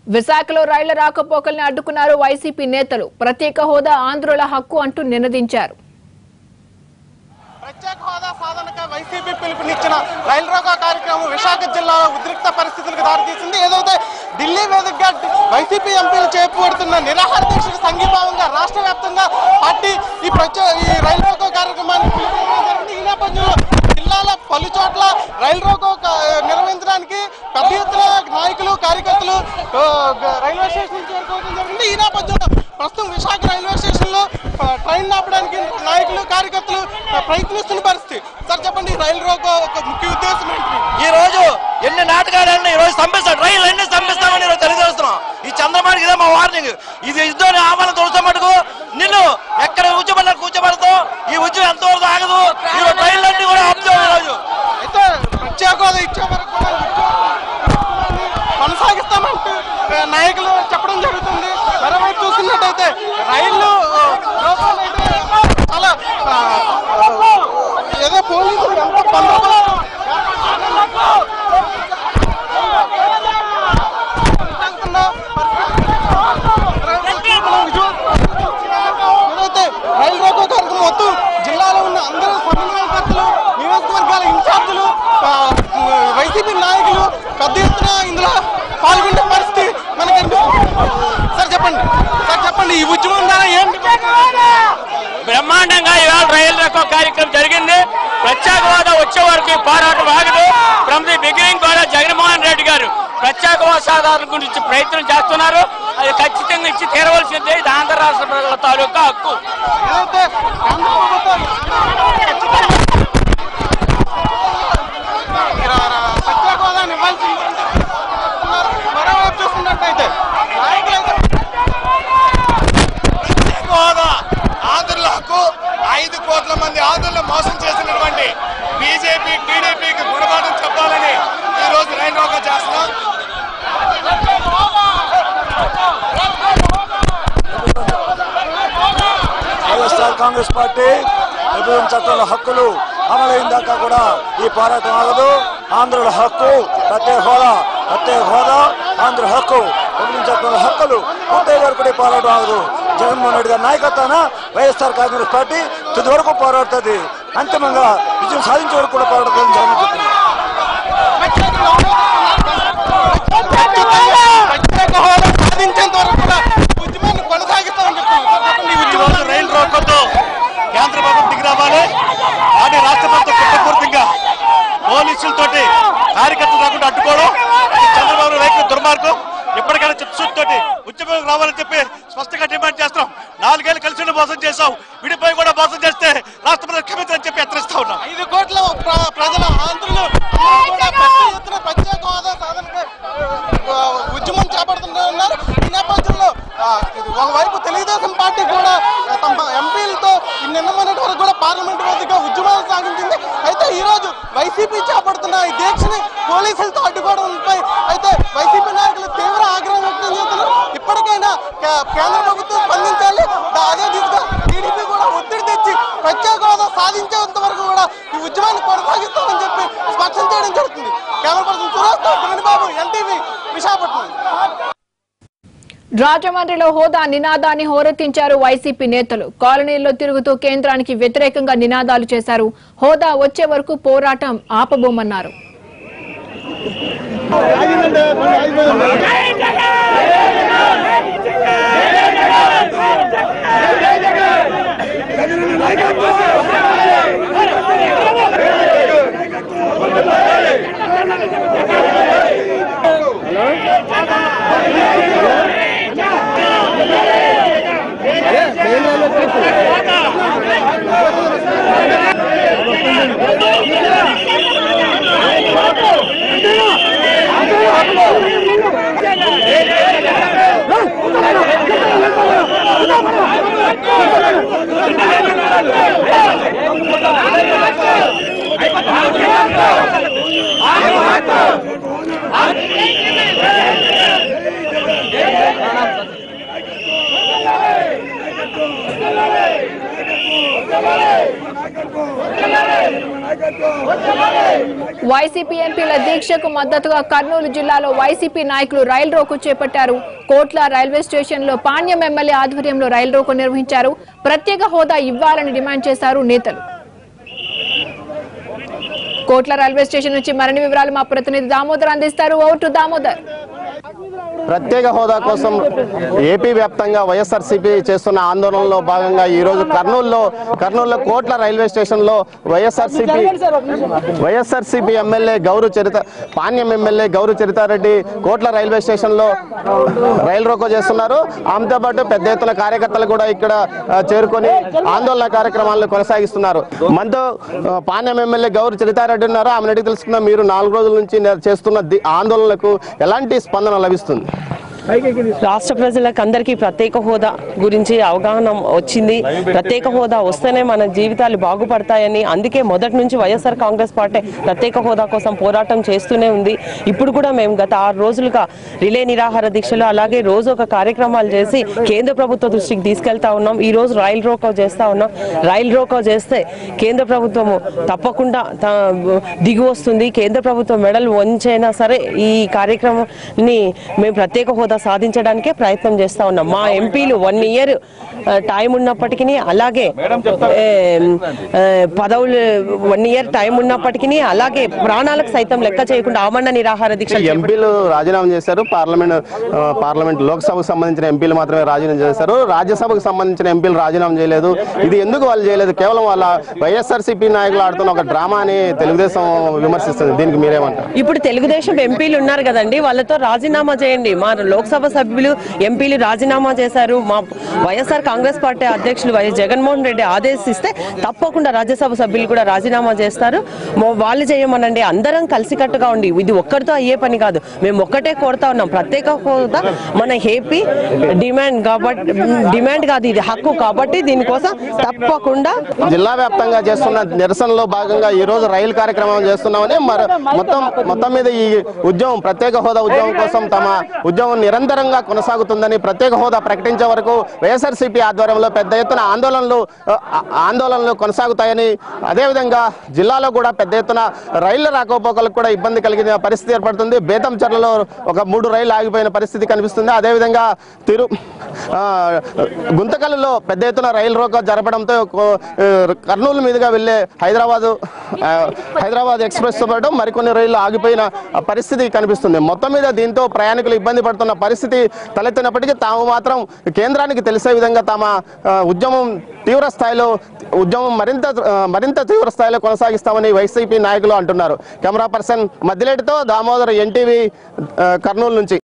విశాఖలో రైళ్ల రాకపోకల్ని అడ్డుకున్నారు వైసీపీ నేతలు ప్రత్యేక హోదా ఆంధ్రుల హక్కు అంటూ నినదించారు ప్రత్యేక హోదా సాధనక వైసీపీ పిలుపునిచ్చిన రైలు రోకో కార్యక్రమం విశాఖ జిల్లాలో ఉద్రిక్త పరిస్థితులకు దారితీసింది ఏదైతే ఢిల్లీ వేదికగా వైసీపీ ఎంపీలు చేపడుతున్న నిరాహార దీక్షకు సంఘీభావంగా రాష్ట్ర వ్యాప్తంగా పార్టీ ఈ ప్రత్యేక ఈ రైలు రోకో కార్యక్రమాన్ని పిలుపునివ్వడం జరిగింది. ఈ నేపథ్యంలో జిల్లాల పలు చోట్ల రైలు రోకో క- నిర్వహించడానికి పెద్ద ఎత్తున నాయకులు కార్యకర్తలు ఆ, గ- రైల్వే స్టేషన్ చేరుకోవడం జరిగింది ఈ నేపథ్యంలో ప్రస్తుతం విశాఖ రైల్వే స్టేషన్ లో ఆ, ట్రైన్ ఆపడానికి నాయకులు కార్యకర్తలు ఆ, ప్రయత్నిస్తున్న పరిస్థితి సార్ చెప్పండి ఈ రైలు రోకో ఒక ముఖ్య ఉద్దేశం ఏంటి ఈ రోజు ఎన్ని నాటకాలన్నీ ఈ రోజు చంపిస్తాడు రైలు ఎన్ని చంపిస్తామని ఈరోజు తెలియజేస్తున్నాం ఈ చంద్రబాబుకి ఇదే మా వార్నింగ్ ఇది యుద్ధం ఆమరణ తొలసే మటుకు నిన్ను ఎక్కడ కూర్చోబడ్డా కూర్చోబడతావు ఈ ఉద్యమం ఎంతవరకు ఆగదు ఈ ట్రైన్లన్నీ కూడా ఆపుతాం ఈ రోజు అయితే ప్రత్యేక హోదా ఇచ్చే వరకు కూడా ఉద్యోగాన్ని కొనసాగిస్తామంటూ ఆ, నాయకులు చెప్పడం జరుగుతుంది మరోవైపు చూసుకున్నట్టయితే రైళ్లు ఆ, రోకోలు అయితే చాలా ఆ, ఏదో పోలీసులు ఎంత బందోబస్తు చేస్తున్న ఏదైతే రైలు రోకో కార్యక్రమం మొత్తం జిల్లాలో ఉన్న అందరూ సమన్వయకర్తలు నియోజకవర్గాల ఇన్ఛార్జీలు ఆ, వైసీపీ నాయకులు పెద్ద ఎత్తున ఇందులో పాల్గొనే పరిస్థితి మనకి కనిపిస్తుంది. సార్ చెప్పండి సార్ చెప్పండి ఈ ఉద్యమం ద్వారా ఏంటి బ్రహ్మాండంగా ఇవాళ రైలు రకం కార్యక్రమం జరిగింది ప్రత్యేక హోదా వచ్చే వరకు ఈ పోరాటం ఆగదు ఫ్రమ్ ది బిగినింగ్ కూడా జగన్మోహన్ రెడ్డి గారు ప్రత్యేక హోదా సాధారణ గురించి ప్రయత్నం చేస్తున్నారు అది ఖచ్చితంగా ఇచ్చి తీరవలసిందే ఇది ఆంధ్ర రాష్ట్ర ప్రజల తాలూకా హక్కు ఏదైతే కేంద్ర ప్రభుత్వం ప్రత్యేక హోదాని ఇవ్వాల్సింది మరోవైపు చూసుకున్నట్టయితే నాయకులైతే ప్రత్యేక హోదా ఆంధ్రుల హక్కు ఐదు కోట్ల మంది ఆంధ్రులను మోసం చేసినటువంటి బీజేపీ టీడీపీకి గుణపాఠం చెప్పాలని ఈ రోజు రైలు రోకో చేస్తున్నాం వైఎస్ఆర్ కాంగ్రెస్ పార్టీ విభజన చట్టంలో హక్కులు అమలైన దాకా కూడా ఈ పోరాటం ఆగదు ఆంధ్రుల హక్కు ప్రత్యేక హోదా ప్రత్యేక హోదా ఆంధ్ర హక్కు విభజన చట్టంలో హక్కులు పూర్తయ్యే వరకు కూడా ఈ పోరాటం ఆగదు జగన్మోహన్ రెడ్డి గారి నాయకత్వాన వైఎస్ఆర్ కాంగ్రెస్ పార్టీ తుది వరకు పోరాడుతుంది అంతిమంగా విజయం సాధించే వరకు కూడా పోరాడుతుంది జగన్ చెప్తున్నారు ప్రత్యేక హోదా సాధించేంత వరకు కూడా ఉద్యమాన్ని కొనసాగిస్తామని చెప్తున్నారు చెప్పండి ఈ ఉద్యమం ఈరోజు రైలు రోడ్లతో కేంద్ర ప్రభుత్వం దిగి రావాలి కానీ రాష్ట్ర ప్రభుత్వం కుట్రపూర్తిగా పోలీసులతోటి కార్యకర్తలు రాకుండా అడ్డుకోవడం ఇది చంద్రబాబు రైతు దుర్మార్గం ఎప్పటికైనా చిత్తశుద్ధితోటి ఉద్యమం రావాలని చెప్పి స్పష్టంగా డిమాండ్ చేస్తున్నాం నాలుగేళ్ళు కలిసి ఉండి మోసం చేశాం విడిపోయి కూడా మోసం చేస్తే రాష్ట్ర ప్రజలు క్షమించని చెప్పి హెచ్చరిస్తా ఉన్నాం ఐదు కోట్ల ప్ర- ప్రజల ఆంధ్రులు అందరూ కూడా పెద్ద ఎత్తున ప్రత్యేక హోదా సాధనకు ఆ, ఉద్యమం చేపడుతున్నారు ఈ నేపథ్యంలో ఆ, ఇది ఒకవైపు తెలుగుదేశం పార్టీ కూడా ఆ, తమ ఎంపీలతో నిన్న మొన్నటి వరకు కూడా పార్లమెంట్ వేదికగా ఉద్యమాలు సాగించింది అయితే ఈ రోజు వైసీపీ చేపడుతున్న ఈ దీక్షని పోలీసులతో అడ్డుకోవడంపై అయితే వైసీపీ నాయకులు తీవ్ర ఆగ్రహం వ్యక్తం చేస్తున్నారు ఇప్పటికైనా కే- కేంద్ర ప్రభుత్వం స్పందించాలి దా- అదే దిశగా టీడీపీ కూడా ఒత్తిడి తెచ్చి ప్రత్యేక హోదా సాధించేంత వరకు కూడా ఈ ఉద్యమాన్ని కొనసాగిస్తామని చెప్పి స్పష్టం చేయడం జరుగుతుంది camera person Suresh Babu NTV Visakhapatnam రాజమండ్రిలో హోదా నినాదాన్ని హోరెత్తించారు వైసీపీ నేతలు కాలనీల్లో తిరుగుతూ కేంద్రానికి వ్యతిరేకంగా నినాదాలు చేశారు హోదా వచ్చే వరకు పోరాటం ఆపబోమన్నారు ¡Vamos! వైసీపీ ఎంపీల దీక్షకు మద్దతుగా కర్నూలు జిల్లాలో వైసీపీ నాయకులు రైలు రోకు చేపట్టారు కోట్ల రైల్వే స్టేషన్ లో పాణ్యం ఎమ్మెల్యే ఆధ్వర్యంలో రైలు రోకు నిర్వహించారు ప్రత్యేక హోదా ఇవ్వాలని డిమాండ్ చేశారు నేతలు కోట్ల రైల్వే స్టేషన్ నుంచి మరిన్ని వివరాలు మా ప్రతినిధి దామోదర్ అందిస్తారు ఓవర్ టు దామోదర్ ప్రత్యేక హోదా కోసం ఏపీ వ్యాప్తంగా వైఎస్ఆర్సీపీ చేస్తున్న ఆందోళనలో భాగంగా ఈ రోజు కర్నూలులో కర్నూలులో కోట్ల రైల్వే స్టేషన్లో వైఎస్ఆర్సీపీ వైఎస్ఆర్సీపీ ఎమ్మెల్యే గౌరు చరిత పాణ్యం ఎమ్మెల్యే గౌరు చరితారెడ్డి కోట్ల రైల్వే స్టేషన్లో రైలు రోకో చేస్తున్నారు ఆమెతో పాటు పెద్ద ఎత్తున కార్యకర్తలు కూడా ఇక్కడ ఆ, చేరుకొని ఆందోళన కార్యక్రమాలను కొనసాగిస్తున్నారు మనతో ఆ, పాణ్యం ఎమ్మెల్యే గౌరు చరితారెడ్డి ఉన్నారు ఆమెను అడిగి తెలుసుకున్న మీరు నాలుగు రోజుల నుంచి నే- చేస్తున్న ది- ఆందోళనలకు ఎలాంటి స్పందన లభిస్తుంది రాష్ట్ర ప్రజలకు అందరికీ ప్రత్యేక హోదా గురించి అవగాహన వచ్చింది ప్రత్యేక హోదా వస్తేనే మన జీవితాలు బాగుపడతాయని అందుకే మొదటి నుంచి వైఎస్ఆర్ కాంగ్రెస్ పార్టీ ప్రత్యేక హోదా కోసం పోరాటం చేస్తూనే ఉంది ఇప్పుడు కూడా మేము గత ఆరు రోజులుగా రిలే నిరాహార దీక్షలు అలాగే రోజు ఒక కార్యక్రమాలు చేసి కేంద్ర ప్రభుత్వ దృష్టికి తీసుకెళ్తా ఉన్నాం ఈ రోజు రైలు రోకో చేస్తా ఉన్నాం రైలు రోకో చేస్తే కేంద్ర ప్రభుత్వము తప్పకుండా త- దిగి వస్తుంది కేంద్ర ప్రభుత్వం మెడలు వంచైనా సరే ఈ కార్యక్రమాన్ని మేము ప్రత్యేక హోదా సాధించడానికే ప్రయత్నం చేస్తా ఉన్నాం మా ఎంపీలు వన్ ఇయర్ టైం ఉన్నప్పటికీ అలాగే ఏ, ఏ, పదవులు వన్ ఇయర్ టైం ఉన్నప్పటికీ అలాగే ప్రాణాలకు సైతం లెక్క చేయకుండా ఆమరణ నిరాహార దీక్ష ఎంపీలు రాజీనామా చేశారు పార్లమెంట్ ఆ, పార్లమెంట్ లోక్సభకు సంబంధించిన ఎంపీలు మాత్రమే రాజీనామా చేశారు రాజ్యసభకు సంబంధించిన ఎంపీలు రాజీనామా చేయలేదు ఇది ఎందుకు వాళ్ళు చేయలేదు కేవలం వాళ్ళ వైఎస్ఆర్సీపీ నాయకులు ఆడుతున్న ఒక డ్రామా అని తెలుగుదేశం విమర్శిస్తుంది దీనికి మీరేమంటారు ఇప్పుడు తెలుగుదేశం ఎంపీలు ఉన్నారు కదండి వాళ్ళతో రాజీనామా చేయండి మా లోక్సభ సభ్యులు ఎంపీలు రాజీనామా చేశారు మా వైఎస్ఆర్ కాంగ్రెస్ పార్టీ అధ్యక్షులు వైఎస్ జగన్మోహన్ రెడ్డి ఆదేశిస్తే తప్పకుండా రాజ్యసభ సభ్యులు కూడా రాజీనామా చేస్తారు మో- వాళ్ళు చేయమనండి అందరం కలిసికట్టుగా ఉండి ఇది ఒక్కరితో అయ్యే పని కాదు మేము ఒక్కటే కోరుతా ఉన్నాం ప్రత్యేక హోదా మన ఏపీ డిమాండ్ కాబట్టి డిమాండ్ కాదు ఇది హక్కు కాబట్టి దీనికోసం తప్పకుండా జిల్లా వ్యాప్తంగా చేస్తున్న నిరసనలో భాగంగా ఈ రోజు రైలు కార్యక్రమం చేస్తున్నామని మరి మొత్తం మొత్తం మీద ఈ ఉద్యమం ప్రత్యేక హోదా ఉద్యమం కోసం తమ ఉద్యమం నిరంతరంగా కొనసాగుతుందని ప్రత్యేక హోదా ప్రకటించే వరకు వైఎస్ఆర్సీపీ ఆధ్వర్యంలో పెద్ద ఎత్తున ఆందోళనలు ఆ, ఆందోళనలు కొనసాగుతాయని అదేవిధంగా జిల్లాలో కూడా పెద్ద ఎత్తున రైళ్ల రాకపోకలకు కూడా ఇబ్బంది కలిగిన పరిస్థితి ఏర్పడుతుంది బేతంచెర్లలో ఒక మూడు రైళ్లు ఆగిపోయిన పరిస్థితి కనిపిస్తుంది అదేవిధంగా తిరు ఆ, గుంతకల్లులో పెద్ద ఎత్తున రైలు రోక జరపడంతో కో- ఆ, కర్నూలు మీదుగా వెళ్లే హైదరాబాదు ఆ, హైదరాబాద్ ఎక్స్ప్రెస్ తో పాటు మరికొన్ని రైళ్లు ఆగిపోయిన ఆ పరిస్థితి కనిపిస్తుంది మొత్తం మీద దీంతో ప్రయాణికులు ఇబ్బంది పడుతున్న పరిస్థితి తలెత్తినప్పటికీ తాము మాత్రం కేంద్రానికి తెలిసే విధంగా తమ ఆ, ఉద్యమం తీవ్ర స్థాయిలో ఉద్యమం మరింత ఆ, మరింత తీవ్ర స్థాయిలో కొనసాగిస్తామని వైసీపీ నాయకులు అంటున్నారు కెమెరా పర్సన్ మద్దిలేటితో దామోదర్ ఎన్టీవీ ఆ, కర్నూలు నుంచి